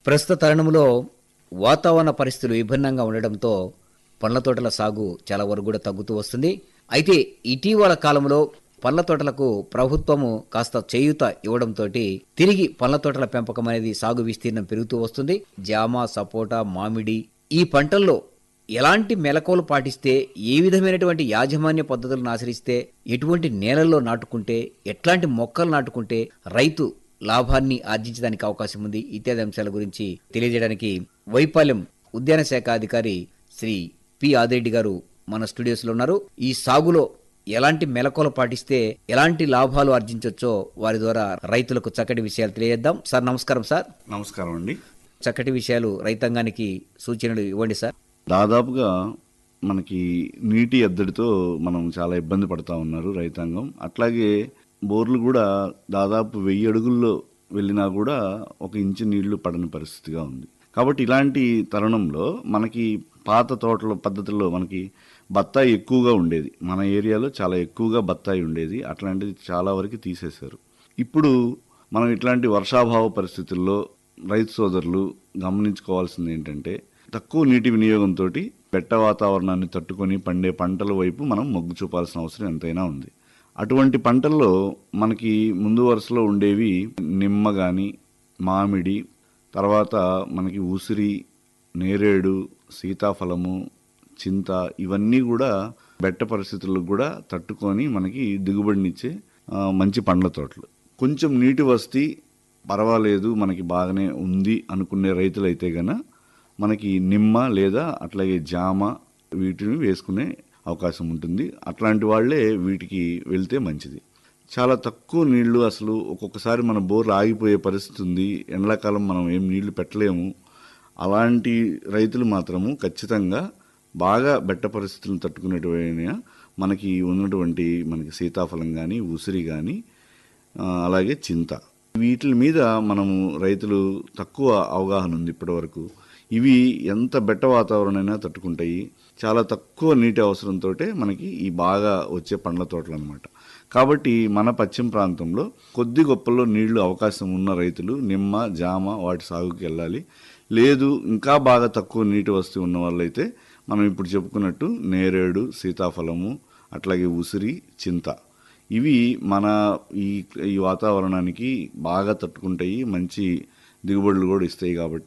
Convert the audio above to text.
ప్రస్తుత తరుణంలో వాతావరణ పరిస్థితులు విభిన్నంగా ఉండడంతో పండ్ల తోటల సాగు చాలా వరకు కూడా తగ్గుతూ వస్తుంది అయితే ఇటీవల కాలంలో పండ్ల తోటలకు ప్రభుత్వము కాస్త చేయూత ఇవ్వడంతో తిరిగి పండ్ల తోటల పెంపకం అనేది సాగు విస్తీర్ణం పెరుగుతూ వస్తుంది జామ సపోటా మామిడి ఈ పంటల్లో ఎలాంటి మెలకువలు పాటిస్తే ఏ విధమైనటువంటి యాజమాన్య పద్ధతులను ఆచరిస్తే ఎటువంటి నేలల్లో నాటుకుంటే ఎట్లాంటి మొక్కలు నాటుకుంటే రైతు లాభాన్ని ఆర్జించడానికి అవకాశం ఉంది ఇత్యాది అంశాల గురించి తెలియజేయడానికి వైపాలెం ఉద్యాన శాఖ అధికారి శ్రీ పి ఆదిరెడ్డి గారు మన స్టూడియోస్ లో ఉన్నారు ఈ సాగులో ఎలాంటి మెలకువలు పాటిస్తే ఎలాంటి లాభాలు ఆర్జించవచ్చో వారి ద్వారా రైతులకు చక్కటి విషయాలు తెలియజేద్దాం సార్ నమస్కారం సార్ నమస్కారం అండి చక్కటి విషయాలు రైతాంగానికి సూచనలు ఇవ్వండి సార్ దాదాపుగా మనకి నీటి ఎద్దడితో మనం చాలా ఇబ్బంది పడతా ఉన్నారు రైతాంగం అట్లాగే బోర్లు కూడా దాదాపు వెయ్యి అడుగుల్లో వెళ్ళినా కూడా ఒక ఇంచు నీళ్లు పడని పరిస్థితిగా ఉంది కాబట్టి ఇలాంటి తరుణంలో మనకి పాత తోటల పద్ధతుల్లో మనకి బత్తాయి ఎక్కువగా ఉండేది మన ఏరియాలో చాలా ఎక్కువగా బత్తాయి ఉండేది అట్లాంటిది చాలా వరకు తీసేశారు ఇప్పుడు మనం ఇట్లాంటి వర్షాభావ పరిస్థితుల్లో రైతు సోదరులు గమనించుకోవాల్సింది ఏంటంటే తక్కువ నీటి వినియోగంతో బెట్ట వాతావరణాన్ని తట్టుకొని పండే పంటల వైపు మనం మొగ్గు చూపాల్సిన అవసరం ఎంతైనా ఉంది అటువంటి పంటల్లో మనకి ముందు వరుసలో ఉండేవి నిమ్మ కానీ మామిడి తర్వాత మనకి ఉసిరి నేరేడు సీతాఫలము చింత ఇవన్నీ కూడా బెట్ట పరిస్థితులకు కూడా తట్టుకొని మనకి దిగుబడినిచ్చే ఆ, మంచి పండ్ల తోటలు కొంచెం నీటి వస్తీ పర్వాలేదు మనకి బాగానే ఉంది అనుకునే రైతులైతే గన మనకి నిమ్మ లేదా అట్లాగే జామ వీటిని వేసుకునే అవకాశం ఉంటుంది అట్లాంటి వాళ్ళే వీటికి వెళ్తే మంచిది చాలా తక్కువ నీళ్లు అసలు ఒక్కొక్కసారి మన బోర్లు ఆగిపోయే పరిస్థితి ఉంది ఎండాకాలం మనం ఏం నీళ్లు పెట్టలేము అలాంటి రైతులు మాత్రము ఖచ్చితంగా బాగా బెట్ట పరిస్థితులను తట్టుకునేటువంటి మనకి ఉన్నటువంటి మనకి సీతాఫలం కానీ ఉసిరి కానీ ఆ, అలాగే చింత వీటి మీద మనము రైతులు తక్కువ అవగాహన ఉంది ఇప్పటివరకు ఇవి ఎంత బెట్ట వాతావరణమైనా తట్టుకుంటాయి చాలా తక్కువ నీటి అవసరంతో మనకి ఈ బాగా వచ్చే పండ్ల తోటలు అనమాట కాబట్టి మన పశ్చిమ ప్రాంతంలో కొద్ది గొప్పలో నీళ్లు అవకాశం ఉన్న రైతులు నిమ్మ జామ వాటి సాగుకి వెళ్ళాలి లేదు ఇంకా బాగా తక్కువ నీటి వస్తూ ఉన్న వాళ్ళైతే మనం ఇప్పుడు చెప్పుకున్నట్టు నేరేడు సీతాఫలము అట్లాగే ఉసిరి చింత ఇవి మన ఈ ఈ వాతావరణానికి బాగా తట్టుకుంటాయి మంచి దిగుబడులు కూడా ఇస్తాయి కాబట్టి